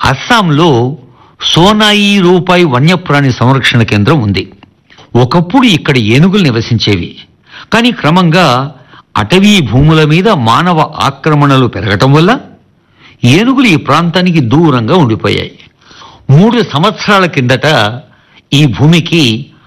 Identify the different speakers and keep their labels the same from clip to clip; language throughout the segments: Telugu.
Speaker 1: అస్సాంలో సోనాయి రూపాయి వన్యప్రాణి సంరక్షణ కేంద్రం ఉంది ఒకప్పుడు ఇక్కడ ఏనుగులు నివసించేవి కానీ క్రమంగా అటవీ భూముల మీద మానవ ఆక్రమణలు పెరగటం వల్ల ఏనుగులు ఈ ప్రాంతానికి దూరంగా ఉండిపోయాయి మూడు సంవత్సరాల కిందట ఈ భూమికి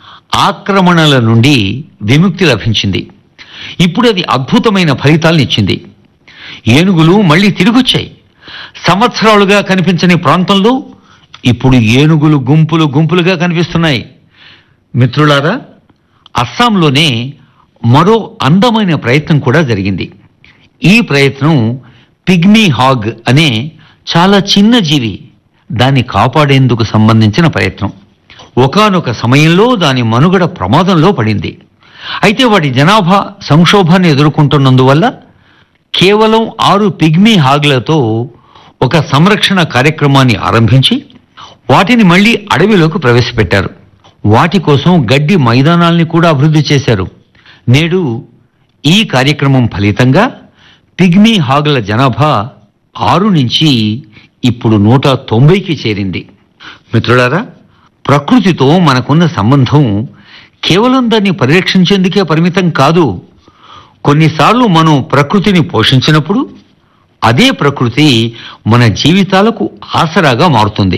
Speaker 1: ఆక్రమణల నుండి విముక్తి లభించింది ఇప్పుడు అది అద్భుతమైన ఫలితాలను ఇచ్చింది ఏనుగులు మళ్ళీ తిరిగొచ్చాయి సంవత్సరాలుగా కనిపించని ప్రాంతంలో ఇప్పుడు ఏనుగులు గుంపులు గుంపులుగా కనిపిస్తున్నాయి మిత్రులారా అస్సాంలోనే మరో అందమైన ప్రయత్నం కూడా జరిగింది ఈ ప్రయత్నం పిగ్మీ హాగ్ అనే చాలా చిన్న జీవి దాన్ని కాపాడేందుకు సంబంధించిన ప్రయత్నం ఒకానొక సమయంలో దాని మనుగడ ప్రమాదంలో పడింది అయితే వాటి జనాభా సంక్షోభాన్ని ఎదుర్కొంటున్నందువల్ల కేవలం ఆరు పిగ్మీ హాగ్లతో ఒక సంరక్షణ కార్యక్రమాన్ని ఆరంభించి వాటిని మళ్ళీ అడవిలోకి ప్రవేశపెట్టారు వాటి కోసం గడ్డి మైదానాల్ని కూడా అభివృద్ధి చేశారు నేడు ఈ కార్యక్రమం ఫలితంగా పిగ్మీ హాగ్ల జనాభా ఆరు నుంచి ఇప్పుడు నూట తొంభైకి చేరింది మిత్రులారా ప్రకృతితో మనకున్న సంబంధం కేవలం దాన్ని పరిరక్షించేందుకే పరిమితం కాదు కొన్నిసార్లు మనం ప్రకృతిని పోషించినప్పుడు అదే ప్రకృతి మన జీవితాలకు ఆసరాగా మారుతుంది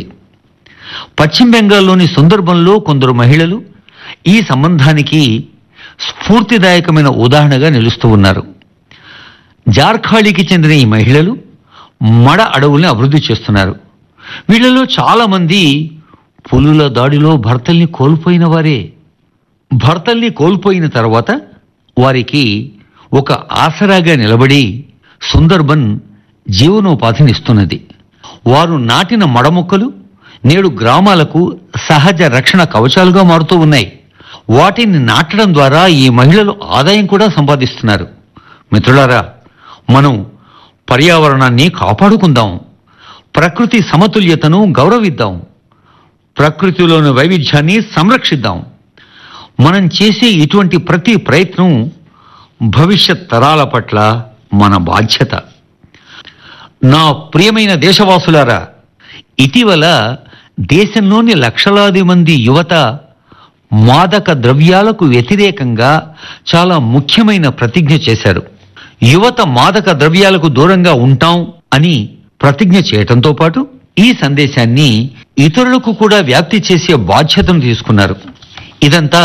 Speaker 1: పశ్చిమ బెంగాల్లోని సుందర్బన్లో కొందరు మహిళలు ఈ సంబంధానికి స్ఫూర్తిదాయకమైన ఉదాహరణగా నిలుస్తూ ఉన్నారు జార్ఖాళీకి చెందిన ఈ మహిళలు మడ అడవుల్ని అభివృద్ధి చేస్తున్నారు వీళ్ళలో చాలా మంది పులుల దాడిలో భర్తల్ని కోల్పోయిన వారే భర్తల్ని కోల్పోయిన తర్వాత వారికి ఒక ఆసరాగా నిలబడి సుందర్బన్ జీవనోపాధినిస్తున్నది వారు నాటిన మడముక్కలు నేడు గ్రామాలకు సహజ రక్షణ కవచాలుగా మారుతూ ఉన్నాయి వాటిని నాటడం ద్వారా ఈ మహిళలు ఆదాయం కూడా సంపాదిస్తున్నారు మిత్రులారా మనం పర్యావరణాన్ని కాపాడుకుందాం ప్రకృతి సమతుల్యతను గౌరవిద్దాం ప్రకృతిలోని వైవిధ్యాన్ని సంరక్షిద్దాం మనం చేసే ఇటువంటి ప్రతి ప్రయత్నం భవిష్యత్ తరాల పట్ల మన బాధ్యత నా ప్రియమైన దేశవాసులారా ఇటీవల దేశంలోని లక్షలాది మంది యువత మాదక ద్రవ్యాలకు వ్యతిరేకంగా చాలా ముఖ్యమైన ప్రతిజ్ఞ చేశారు యువత మాదక ద్రవ్యాలకు దూరంగా ఉంటాం అని ప్రతిజ్ఞ చేయటంతో పాటు ఈ సందేశాన్ని ఇతరులకు కూడా వ్యాప్తి చేసే బాధ్యతను తీసుకున్నారు ఇదంతా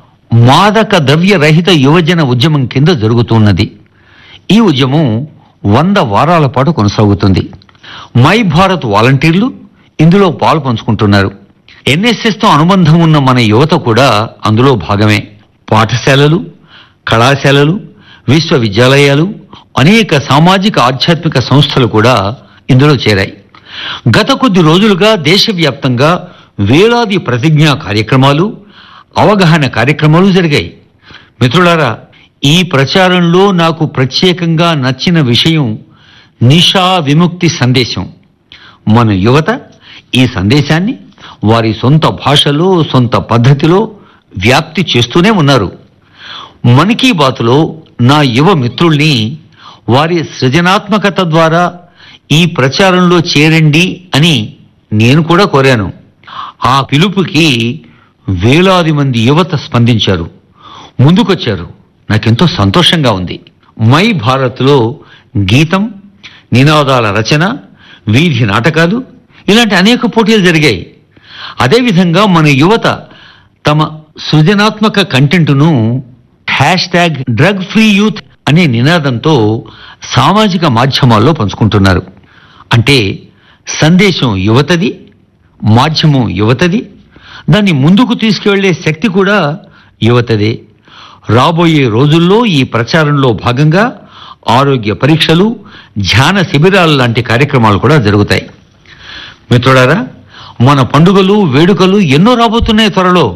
Speaker 1: మాదక ద్రవ్య రహిత యువజన ఉద్యమం కింద జరుగుతున్నది ఈ ఉద్యమం వంద వారాల పాటు కొనసాగుతుంది మై భారత్ వాలంటీర్లు ఇందులో పాలు పంచుకుంటున్నారు ఎన్ఎస్ఎస్తో అనుబంధం ఉన్న మన యువత కూడా అందులో భాగమే పాఠశాలలు కళాశాలలు విశ్వవిద్యాలయాలు అనేక సామాజిక ఆధ్యాత్మిక సంస్థలు కూడా ఇందులో చేరాయి గత కొద్ది రోజులుగా దేశవ్యాప్తంగా వేలాది ప్రతిజ్ఞా కార్యక్రమాలు అవగాహన కార్యక్రమాలు జరిగాయి మిత్రులారా ఈ ప్రచారంలో నాకు ప్రత్యేకంగా నచ్చిన విషయం నిషా విముక్తి సందేశం మన యువత ఈ సందేశాన్ని వారి సొంత భాషలో సొంత పద్ధతిలో వ్యాప్తి చేస్తూనే ఉన్నారు మన్ కీ బాత్లో నా యువ మిత్రుల్ని వారి సృజనాత్మకత ద్వారా ఈ ప్రచారంలో చేరండి అని నేను కూడా కోరాను ఆ పిలుపుకి వేలాది మంది యువత స్పందించారు ముందుకొచ్చారు నాకెంతో సంతోషంగా ఉంది మై భారత్లో గీతం నినాదాల రచన వీధి నాటకాలు ఇలాంటి అనేక పోటీలు జరిగాయి అదేవిధంగా మన యువత తమ సృజనాత్మక కంటెంట్ను hashtag drug free youth అనే నినాదంతో సామాజిక మాధ్యమాల్లో పంచుకుంటున్నారు అంటే సందేశం యువతది మాధ్యమం యువతది దాన్ని ముందుకు తీసుకువెళ్లే శక్తి కూడా యువతదే రాబోయే రోజుల్లో ఈ ప్రచారంలో భాగంగా ఆరోగ్య పరీక్షలు ధ్యాన శిబిరాలు లాంటి కార్యక్రమాలు కూడా జరుగుతాయి మిత్రులారా మన పండుగలు వేడుకలు ఎన్నో రాబోతున్నాయి త్వరలో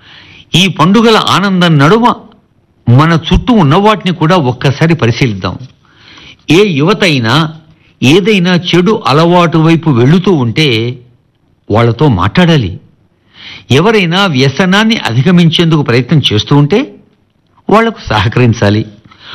Speaker 1: ఈ పండుగల ఆనందం నడుమ మన చుట్టూ ఉన్న వాటిని కూడా ఒక్కసారి పరిశీలిద్దాం ఏ యువత అయినా ఏదైనా చెడు అలవాటు వైపు వెళుతూ ఉంటే వాళ్ళతో మాట్లాడాలి ఎవరైనా వ్యసనాన్ని అధిగమించేందుకు ప్రయత్నం చేస్తూ ఉంటే వాళ్లకు సహకరించాలి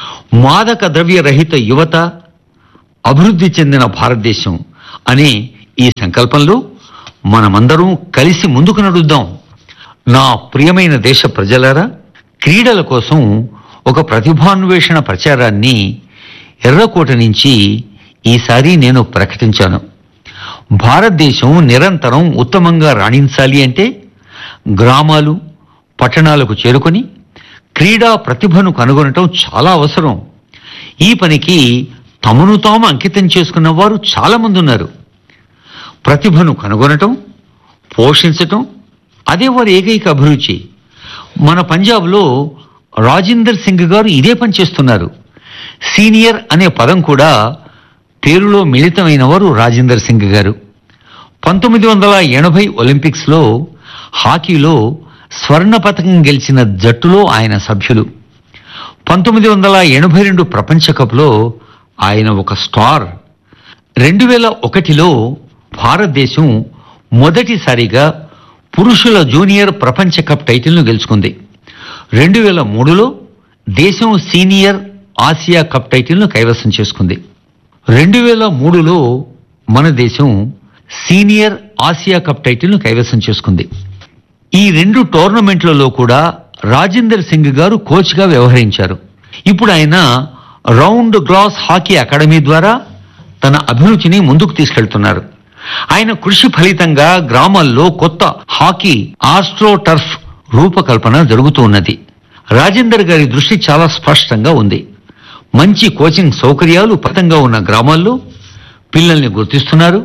Speaker 1: మాదక ద్రవ్య రహిత యువత అభివృద్ధి చెందిన భారతదేశం అనే ఈ సంకల్పంలో మనమందరం కలిసి ముందుకు నడుద్దాం నా ప్రియమైన దేశ ప్రజలారా క్రీడల కోసం ఒక ప్రతిభాన్వేషణ ప్రచారాన్ని ఎర్రకోట నుంచి ఈసారి నేను ప్రకటించాను భారతదేశం నిరంతరం ఉత్తమంగా రాణించాలి అంటే గ్రామాలు పట్టణాలకు చేరుకొని క్రీడా ప్రతిభను కనుగొనటం చాలా అవసరం ఈ పనికి తమను తాము అంకితం చేసుకున్న వారు చాలా మంది ఉన్నారు ప్రతిభను కనుగొనటం పోషించటం అదే వారి ఏకైక అభిరుచి మన పంజాబ్లో రాజిందర్ సింగ్ గారు ఇదే పని చేస్తున్నారు సీనియర్ అనే పదం కూడా పేరులో మిళితమైన వారు రాజేందర్ సింగ్ గారు పంతొమ్మిది వందల ఎనభై ఒలింపిక్స్లో హాకీలో స్వర్ణ పథకం గెలిచిన జట్టులో ఆయన సభ్యులు పంతొమ్మిది వందల ఎనభై రెండు ప్రపంచ కప్లో ఆయన ఒక స్టార్ రెండు వేల ఒకటిలో భారతదేశం మొదటిసారిగా పురుషుల జూనియర్ ప్రపంచ కప్ టైటిల్ను గెలుచుకుంది రెండు వేల మూడులో దేశం సీనియర్ ఆసియా కప్ టైటిల్ను కైవసం చేసుకుంది రెండు వేల మూడులో మన దేశం సీనియర్ ఆసియా కప్ టైటిల్ను కైవసం చేసుకుంది ఈ రెండు టోర్నమెంట్లలో కూడా రాజేందర్ సింగ్ గారు కోచ్గా వ్యవహరించారు ఇప్పుడు ఆయన రౌండ్ గ్లాస్ హాకీ అకాడమీ ద్వారా తన అభిరుచిని ముందుకు తీసుకెళ్తున్నారు ఆయన కృషి ఫలితంగా గ్రామాల్లో కొత్త హాకీ ఆస్ట్రో టర్ఫ్ రూపకల్పన జరుగుతూ ఉన్నది రాజేందర్ గారి దృష్టి చాలా స్పష్టంగా ఉంది మంచి కోచింగ్ సౌకర్యాలు పతంగా ఉన్న గ్రామాల్లో పిల్లల్ని గుర్తిస్తున్నారు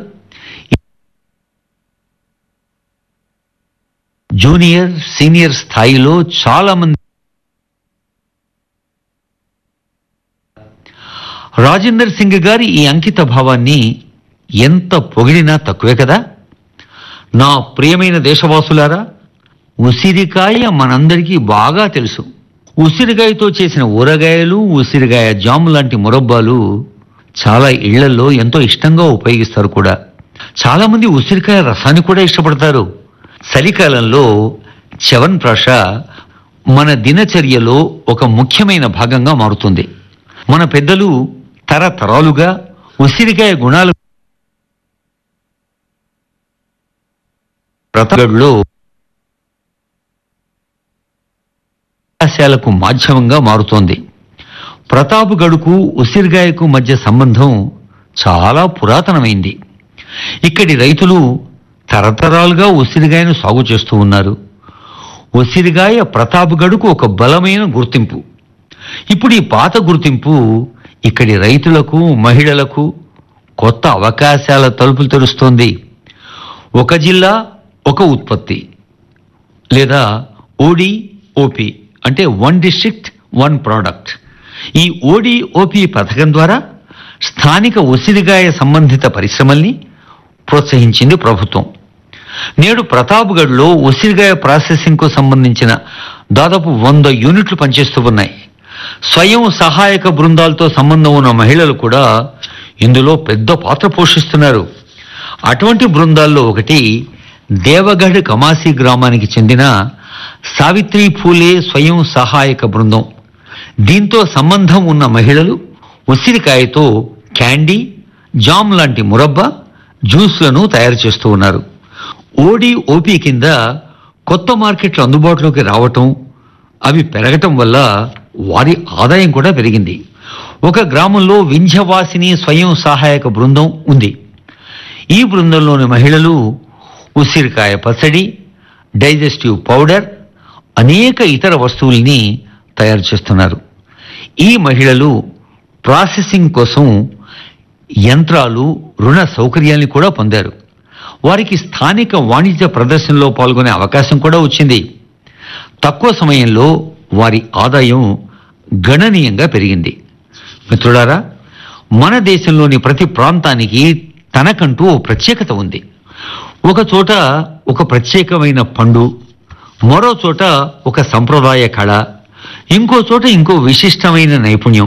Speaker 1: జూనియర్ సీనియర్ స్థాయిలో చాలా మంది రాజేందర్ సింగ్ గారి ఈ అంకిత భావాన్ని ఎంత పొగిడినా తక్కువే కదా నా ప్రియమైన దేశవాసులారా ఉసిరికాయ మనందరికీ బాగా తెలుసు ఉసిరికాయతో చేసిన ఊరగాయలు ఉసిరికాయ జామ్ లాంటి మురబ్బాలు చాలా ఇళ్లలో ఎంతో ఇష్టంగా ఉపయోగిస్తారు కూడా చాలా మంది ఉసిరికాయ రసాన్ని కూడా ఇష్టపడతారు చలికాలంలో చవన్ప్రాష మన దినచర్యలో ఒక ముఖ్యమైన భాగంగా మారుతుంది మన పెద్దలు తరతరాలుగా ఉసిరికాయ గుణాలు ప్రతాపగఢ్లో అవకాశాలకు మాధ్యమంగా మారుతోంది ప్రతాప్గఢ్కు ఉసిరిగాయకు మధ్య సంబంధం చాలా పురాతనమైంది ఇక్కడి రైతులు తరతరాలుగా ఉసిరిగాయను సాగు చేస్తూ ఉన్నారు ఉసిరిగాయ ప్రతాప్గఢ్కు ఒక బలమైన గుర్తింపు ఇప్పుడు ఈ పాత గుర్తింపు ఇక్కడి రైతులకు మహిళలకు కొత్త అవకాశాల తలుపులు తెరుస్తోంది ఒక జిల్లా ఒక ఉత్పత్తి లేదా ఓడి ఓపి అంటే వన్ డిస్ట్రిక్ట్ వన్ ప్రోడక్ట్ ఈ ఓడి ఓపి పథకం ద్వారా స్థానిక ఉసిరిగాయ సంబంధిత పరిశ్రమల్ని ప్రోత్సహించింది ప్రభుత్వం నేడు ప్రతాప్గఢ్లో ఉసిరిగాయ ప్రాసెసింగ్కు సంబంధించిన దాదాపు వంద యూనిట్లు పనిచేస్తూ ఉన్నాయి స్వయం సహాయక బృందాలతో సంబంధం ఉన్న మహిళలు కూడా ఇందులో పెద్ద పాత్ర పోషిస్తున్నారు అటువంటి బృందాల్లో ఒకటి దేవగఢ్ కమాసి గ్రామానికి చెందిన సావిత్రి ఫూలే స్వయం సహాయక బృందం దీంతో సంబంధం ఉన్న మహిళలు ఉసిరికాయతో క్యాండీ జామ్ లాంటి మురబ్బా జ్యూస్లను తయారు చేస్తూ ఉన్నారు ఓడి ఓపీ కింద కొత్త మార్కెట్లు అందుబాటులోకి రావటం అవి పెరగటం వల్ల వారి ఆదాయం కూడా పెరిగింది ఒక గ్రామంలో వింధ్యవాసిని స్వయం సహాయక బృందం ఉంది ఈ బృందంలోని మహిళలు ఉసిరికాయ పచ్చడి డైజెస్టివ్ పౌడర్ అనేక ఇతర వస్తువుల్ని తయారు చేస్తున్నారు ఈ మహిళలు ప్రాసెసింగ్ కోసం యంత్రాలు రుణ సౌకర్యాన్ని కూడా పొందారు వారికి స్థానిక వాణిజ్య ప్రదర్శనలో పాల్గొనే అవకాశం కూడా వచ్చింది తక్కువ సమయంలో వారి ఆదాయం గణనీయంగా పెరిగింది మిత్రులారా మన దేశంలోని ప్రతి ప్రాంతానికి తనకంటూ ఓ ప్రత్యేకత ఉంది ఒక చోట ఒక ప్రత్యేకమైన పండు మరో చోట ఒక సంప్రదాయ కళ ఇంకో చోట ఇంకో విశిష్టమైన నైపుణ్యం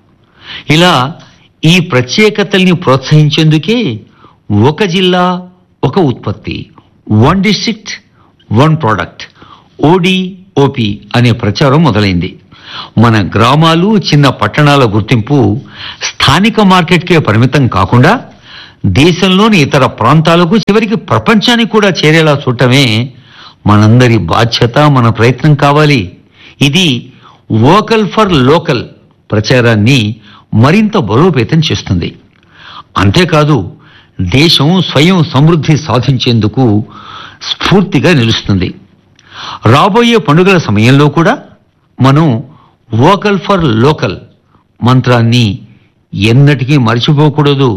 Speaker 1: ఇలా ఈ ప్రత్యేకతల్ని ప్రోత్సహించేందుకే ఒక జిల్లా ఒక ఉత్పత్తి one district one product O D O P అనే ప్రచారం మొదలైంది మన గ్రామాలు చిన్న పట్టణాల గుర్తింపు స్థానిక మార్కెట్కే పరిమితం కాకుండా దేశంలోని ఇతర ప్రాంతాలకు చివరికి ప్రపంచానికి కూడా చేరేలా చూడటమే మనందరి బాధ్యత మన ప్రయత్నం కావాలి ఇది వోకల్ ఫర్ లోకల్ ప్రచారాన్ని మరింత బలోపేతం చేస్తుంది అంతేకాదు దేశం స్వయం సమృద్ధి సాధించేందుకు స్ఫూర్తిగా నిలుస్తుంది రాబోయే పండుగల సమయంలో కూడా మనం వోకల్ ఫర్ లోకల్ మంత్రాన్ని ఎన్నటికీ మర్చిపోకూడదు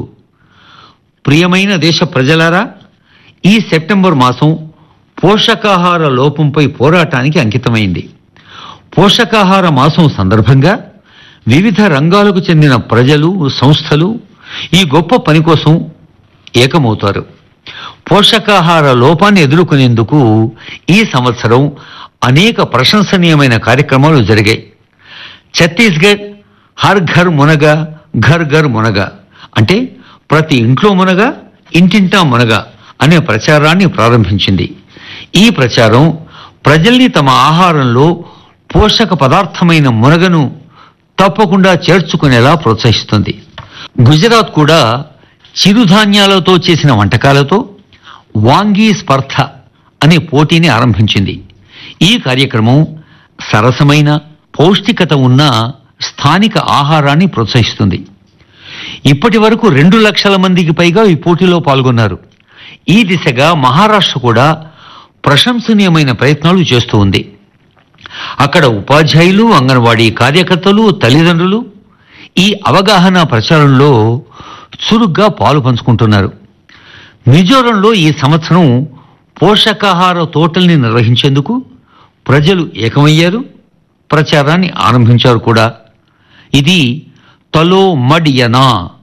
Speaker 1: ప్రియమైన దేశ ప్రజలారా ఈ సెప్టెంబర్ మాసం పోషకాహార లోపంపై పోరాటానికి అంకితమైంది పోషకాహార మాసం సందర్భంగా వివిధ రంగాలకు చెందిన ప్రజలు సంస్థలు ఈ గొప్ప పని కోసం ఏకమవుతారు పోషకాహార లోపాన్ని ఎదుర్కొనేందుకు ఈ సంవత్సరం అనేక ప్రశంసనీయమైన కార్యక్రమాలు జరిగాయి ఛత్తీస్గఢ్ హర్ ఘర్ మునగ ఘర్ ఘర్ మునగ అంటే ప్రతి ఇంట్లో మునగ ఇంటింటా మునగ అనే ప్రచారాన్ని ప్రారంభించింది ఈ ప్రచారం ప్రజల్ని తమ ఆహారంలో పోషక పదార్థమైన మునగను తప్పకుండా చేర్చుకునేలా ప్రోత్సహిస్తుంది గుజరాత్ కూడా చిరుధాన్యాలతో చేసిన వంటకాలతో వాంగీ స్పర్ధ అనే పోటీని ఆరంభించింది ఈ కార్యక్రమం సరసమైన పౌష్టికత ఉన్న స్థానిక ఆహారాన్ని ప్రోత్సహిస్తుంది ఇప్పటి వరకు రెండు లక్షల మందికి పైగా ఈ పోటీలో పాల్గొన్నారు ఈ దిశగా మహారాష్ట్ర కూడా ప్రశంసనీయమైన ప్రయత్నాలు చేస్తూ ఉంది అక్కడ ఉపాధ్యాయులు అంగన్వాడీ కార్యకర్తలు తల్లిదండ్రులు ఈ అవగాహన ప్రచారంలో చురుగ్గా పాలు పంచుకుంటున్నారు మిజోరంలో ఈ సంవత్సరం పోషకాహార తోటల్ని నిర్వహించేందుకు ప్రజలు ఏకమయ్యారు ప్రచారాన్ని ఆరంభించారు కూడా ఇది తలో మడియనా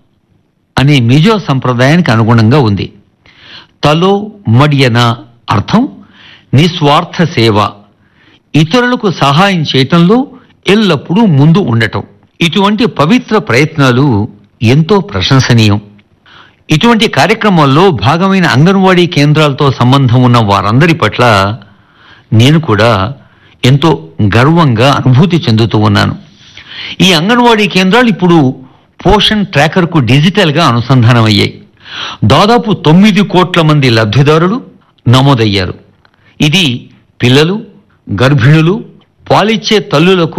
Speaker 1: అనే మిజో సంప్రదాయానికి అనుగుణంగా ఉంది తలో మడియనా అర్థం నిస్వార్థ సేవ ఇతరులకు సహాయం చేయటంలో ఎల్లప్పుడూ ముందు ఉండటం ఇటువంటి పవిత్ర ప్రయత్నాలు ఎంతో ప్రశంసనీయం ఇటువంటి కార్యక్రమాల్లో భాగమైన అంగన్వాడీ కేంద్రాలతో సంబంధం ఉన్న వారందరి పట్ల నేను కూడా ఎంతో గర్వంగా అనుభూతి చెందుతూ ఉన్నాను ఈ అంగన్వాడీ కేంద్రాలు ఇప్పుడు పోషణ్ ట్రాకర్కు డిజిటల్గా అనుసంధానమయ్యాయి దాదాపు తొమ్మిది కోట్ల మంది లబ్ధిదారులు నమోదయ్యారు ఇది పిల్లలు గర్భిణులు పాలిచ్చే తల్లులకు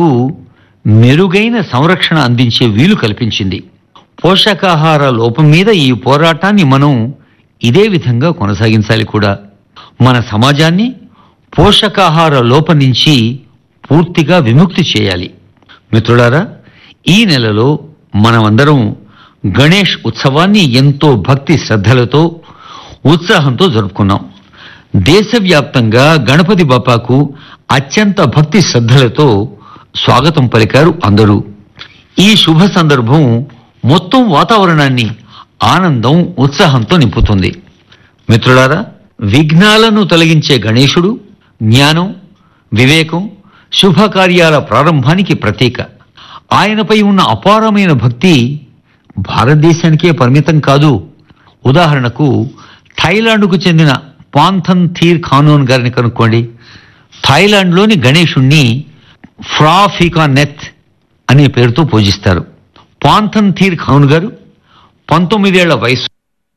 Speaker 1: మెరుగైన సంరక్షణ అందించే వీలు కల్పించింది పోషకాహార లోపం మీద ఈ పోరాటాన్ని మనం ఇదే విధంగా కొనసాగించాలి కూడా మన సమాజాన్ని పోషకాహార లోపం నుంచి పూర్తిగా విముక్తి చేయాలి మిత్రులారా ఈ నెలలో మనమందరం గణేష్ ఉత్సవాన్ని ఎంతో భక్తి శ్రద్ధలతో ఉత్సాహంతో జరుపుకున్నాం దేశవ్యాప్తంగా గణపతి బాపాకు అత్యంత భక్తి శ్రద్ధలతో స్వాగతం పలికారు అందరూ ఈ శుభ సందర్భం మొత్తం వాతావరణాన్ని ఆనందం ఉత్సాహంతో నింపుతుంది మిత్రులారా విఘ్నాలను తొలగించే గణేశుడు జ్ఞానం వివేకం శుభకార్యాల ప్రారంభానికి ప్రతీక ఆయనపై ఉన్న అపారమైన భక్తి భారతదేశానికే పరిమితం కాదు ఉదాహరణకు థాయిలాండ్కు చెందిన పాంథన్ థీర్ ఖానోన్ గారిని కనుక్కోండి థాయిలాండ్లోని గణేశుణ్ణి ఫ్రాఫికా నెత్ అనే పేరుతో పూజిస్తారు పాంథన్ థీర్ ఖాన్ గారు పంతొమ్మిదేళ్ల వయసు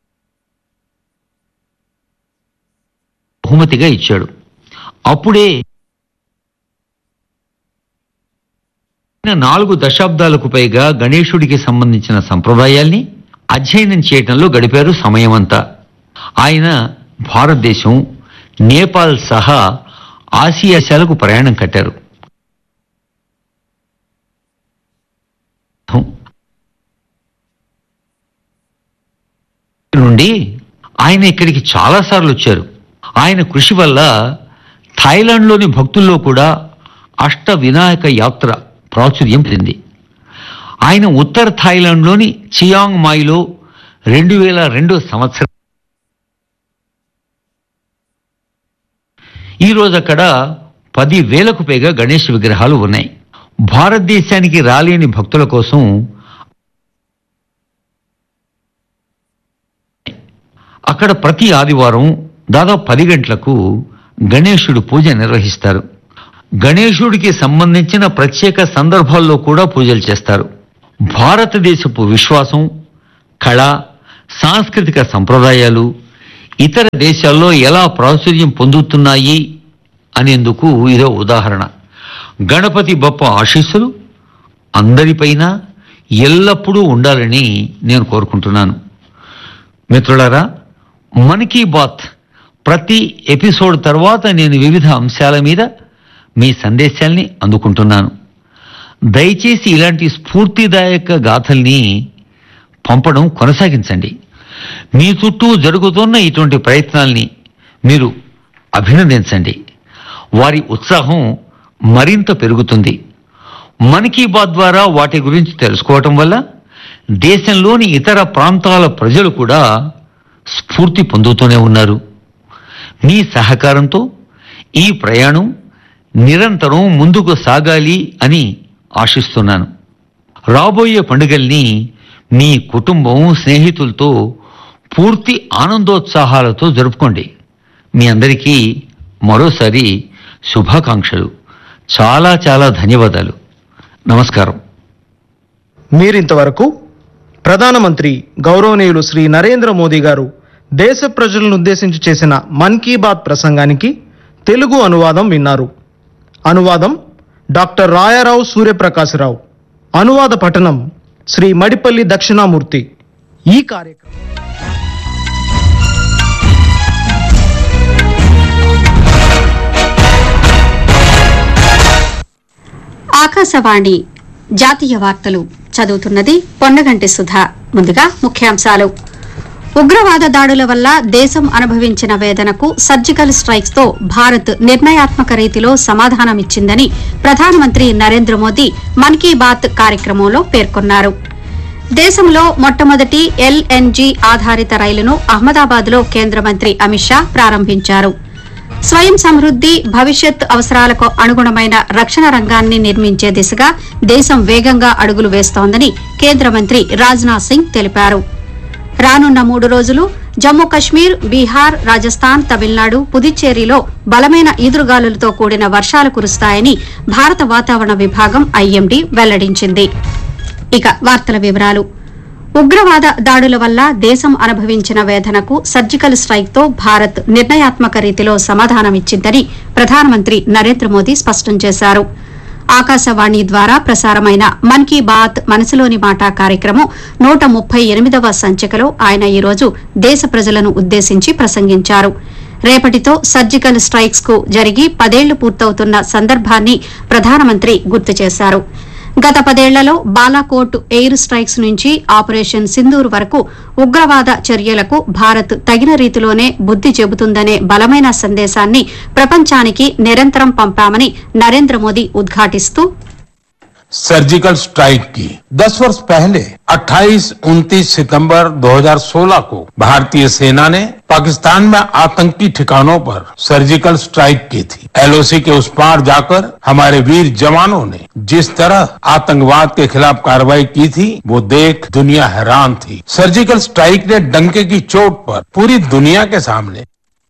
Speaker 1: బహుమతిగా ఇచ్చాడు అప్పుడే ఆయన నాలుగు దశాబ్దాలకు పైగా గణేశుడికి సంబంధించిన సంప్రదాయాల్ని అధ్యయనం చేయటంలో గడిపారు సమయమంతా ఆయన భారతదేశం నేపాల్ సహా ఆసియాశాలకు ప్రయాణం కట్టారు నుండి ఆయన ఇక్కడికి చాలాసార్లు వచ్చారు ఆయన కృషి వల్ల థాయిలాండ్లోని భక్తుల్లో కూడా అష్ట వినాయక యాత్ర ప్రాచుర్యం పొందింది ఆయన ఉత్తర థాయిలాండ్లోని చియాంగ్ మాయిలో రెండు వేల రెండు సంవత్సరం ఈరోజు అక్కడ పది వేలకు పైగా గణేష్ విగ్రహాలు ఉన్నాయి భారతదేశానికి రాలేని భక్తుల కోసం అక్కడ ప్రతి ఆదివారం దాదాపు పది గంటలకు గణేశుడు పూజ నిర్వహిస్తారు గణేశుడికి సంబంధించిన ప్రత్యేక సందర్భాల్లో కూడా పూజలు చేస్తారు భారతదేశపు విశ్వాసం కళ సాంస్కృతిక సంప్రదాయాలు ఇతర దేశాల్లో ఎలా ప్రాచుర్యం పొందుతున్నాయి అనేందుకు ఇదో ఉదాహరణ గణపతి బప్ప ఆశీస్సులు అందరిపైన ఎల్లప్పుడూ ఉండాలని నేను కోరుకుంటున్నాను మిత్రులారా మన్ కీ బాత్ ప్రతి ఎపిసోడ్ తర్వాత నేను వివిధ అంశాల మీద మీ సందేశాల్ని అందుకుంటున్నాను దయచేసి ఇలాంటి స్ఫూర్తిదాయక గాథల్ని పంపడం కొనసాగించండి మీ చుట్టూ జరుగుతున్న ఇటువంటి ప్రయత్నాల్ని మీరు అభినందించండి వారి ఉత్సాహం మరింత పెరుగుతుంది మన్ కీ బాత్ ద్వారా వాటి గురించి తెలుసుకోవటం వల్ల దేశంలోని ఇతర ప్రాంతాల ప్రజలు కూడా స్ఫూర్తి పొందుతూనే ఉన్నారు మీ సహకారంతో ఈ ప్రయాణం నిరంతరం ముందుకు సాగాలి అని ఆశిస్తున్నాను రాబోయే పండుగల్ని మీ కుటుంబం స్నేహితులతో పూర్తి ఆనందోత్సాహాలతో జరుపుకోండి మీ అందరికీ మరోసారి శుభాకాంక్షలు చాలా చాలా ధన్యవాదాలు నమస్కారం
Speaker 2: మీరింతవరకు ప్రధానమంత్రి గౌరవనీయులు శ్రీ నరేంద్ర మోదీ గారు దేశ ప్రజలను ఉద్దేశించి చేసిన మన్ కీ బాత్ ప్రసంగానికి తెలుగు అనువాదం విన్నారు అనువాదం డాక్టర్ రాయారావు సూర్యప్రకాశరావు అనువాద పఠనం శ్రీ మడిపల్లి దక్షిణామూర్తి ఈ కార్యక్రమం
Speaker 3: ఆకాశవాణి జాతీయ వార్తలు చదువుతున్నది పొన్నగంటి సుధా ముందుగా ముఖ్యాంశాలు ఉగ్రవాద దాడుల వల్ల దేశం అనుభవించిన వేదనకు సర్జికల్ స్ట్రైక్స్ తో భారత్ నిర్ణయాత్మక రీతిలో సమాధానమిచ్చిందని ప్రధానమంత్రి నరేంద్ర మోదీ మన్ కీ బాత్ కార్యక్రమంలో పేర్కొన్నారు దేశంలో మొట్టమొదటి ఎల్ఎన్జీ ఆధారిత రైలును అహ్మదాబాద్లో కేంద్ర మంత్రి అమిత్ షా ప్రారంభించారు స్వయం సమృద్ది భవిష్యత్ అవసరాలకు అనుగుణమైన రక్షణ రంగాన్ని నిర్మించే దిశగా దేశం వేగంగా అడుగులు వేస్తోందని కేంద్ర మంత్రి రాజ్నాథ్ సింగ్ తెలిపారు రానున్న మూడు రోజులు జమ్మూ కశ్మీర్ బీహార్ రాజస్థాన్ తమిళనాడు పుదుచ్చేరిలో బలమైన ఈదురుగాలులతో కూడిన వర్షాలు కురుస్తాయని భారత వాతావరణ విభాగం ఐఎండీ వెల్లడించింది ఇక వార్తల వివరాలు ఉగ్రవాద దాడుల వల్ల దేశం అనుభవించిన వేదనకు సర్జికల్ స్ట్రైక్ తో భారత్ నిర్ణయాత్మక రీతిలో సమాధానమిచ్చిందని ప్రధానమంత్రి నరేంద్ర మోదీ స్పష్టం చేశారు ఆకాశవాణి ద్వారా ప్రసారమైన మన్ కీ బాత్ మనసులోని మాట కార్యక్రమం నూట ముప్పై ఎనిమిదవ సంచికలో ఆయన ఈరోజు దేశ ప్రజలను ఉద్దేశించి ప్రసంగించారు రేపటితో సర్జికల్ స్ట్రైక్స్ కు జరిగి పదేళ్లు పూర్తవుతున్న సందర్భాన్ని ప్రధానమంత్రి గుర్తు చేశారు గత పదేళ్లలో బాలాకోట్ ఎయిర్ స్ట్రైక్స్ నుంచి ఆపరేషన్ సింధూర్ వరకు ఉగ్రవాద చర్యలకు భారత్ తగిన రీతిలోనే బుద్ది చెబుతుందనే బలమైన సందేశాన్ని ప్రపంచానికి నిరంతరం పంపామని నరేంద్ర మోదీ ఉద్ఘాటిస్తూ
Speaker 4: सर्जिकल स्ट्राइक की 10 वर्ष पहले 28-29 सितंबर 2016 को भारतीय सेना ने पाकिस्तान में आतंकी ठिकानों पर सर्जिकल स्ट्राइक की थी एलओसी के उस पार जाकर हमारे वीर जवानों ने जिस तरह आतंकवाद के खिलाफ कार्रवाई की थी वो देख दुनिया हैरान थी सर्जिकल स्ट्राइक ने डंके की चोट पर पूरी दुनिया के सामने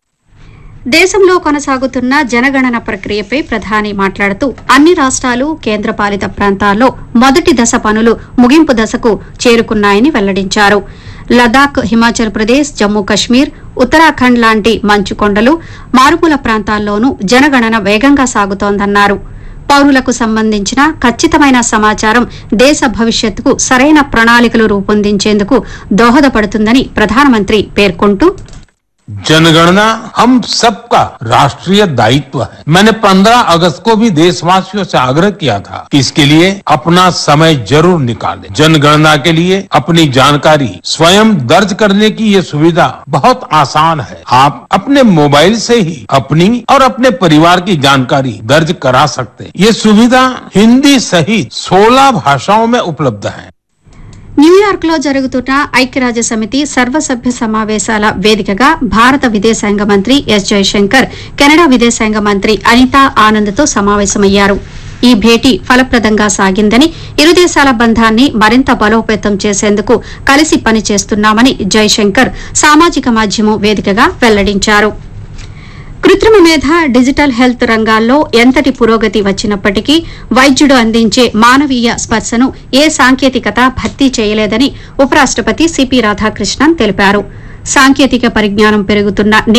Speaker 3: దేశంలో కొనసాగుతున్న జనగణన ప్రక్రియపై ప్రధాని మాట్లాడుతూ అన్ని రాష్ట్రాలు కేంద్రపాలిత ప్రాంతాల్లో మొదటి దశ పనులు ముగింపు దశకు చేరుకున్నాయని వెల్లడించారు లదాఖ్ హిమాచల్ ప్రదేశ్ జమ్మూ కశ్మీర్ ఉత్తరాఖండ్ లాంటి మంచు కొండలు మారుమూల ప్రాంతాల్లోనూ జనగణన వేగంగా సాగుతోందన్నారు పౌరులకు సంబంధించిన ఖచ్చితమైన సమాచారం దేశ భవిష్యత్తుకు సరైన ప్రణాళికలు రూపొందించేందుకు దోహదపడుతుందని ప్రధానమంత్రి పేర్కొంటూ
Speaker 4: जनगणना हम सबका राष्ट्रीय दायित्व है मैंने 15 अगस्त को भी देशवासियों से आग्रह किया था कि इसके लिए अपना समय जरूर निकालें जनगणना के लिए अपनी जानकारी स्वयं दर्ज करने की ये सुविधा बहुत आसान है आप अपने मोबाइल से ही अपनी और अपने परिवार की जानकारी दर्ज करा सकते हैं ये सुविधा हिंदी सहित 16 भाषाओं में उपलब्ध है
Speaker 3: న్యూయార్క్ లో జరుగుతున్న ఐక్యరాజ్య సమితి సర్వసభ్య సమావేశాల వేదికగా భారత విదేశాంగ మంత్రి ఎస్ జయశంకర్ కెనడా విదేశాంగ మంత్రి అనితా ఆనంద్ తో సమావేశమయ్యారు ఈ భేటీ ఫలప్రదంగా సాగిందని ఇరు దేశాల బంధాన్ని మరింత బలోపేతం చేసేందుకు కలిసి పనిచేస్తున్నామని జైశంకర్ సామాజిక మాధ్యమం వేదికగా వెల్లడించారు కృత్రిమ మేధ డిజిటల్ హెల్త్ రంగాల్లో ఎంతటి పురోగతి వచ్చినప్పటికీ వైద్యుడు అందించే మానవీయ స్పర్శను ఏ సాంకేతికత భర్తీ చేయలేదని ఉపరాష్టపతి సిపి రాధాకృష్ణన్ తెలిపారు సాంకేతిక పరిజ్ఞానం పెరుగుతున్న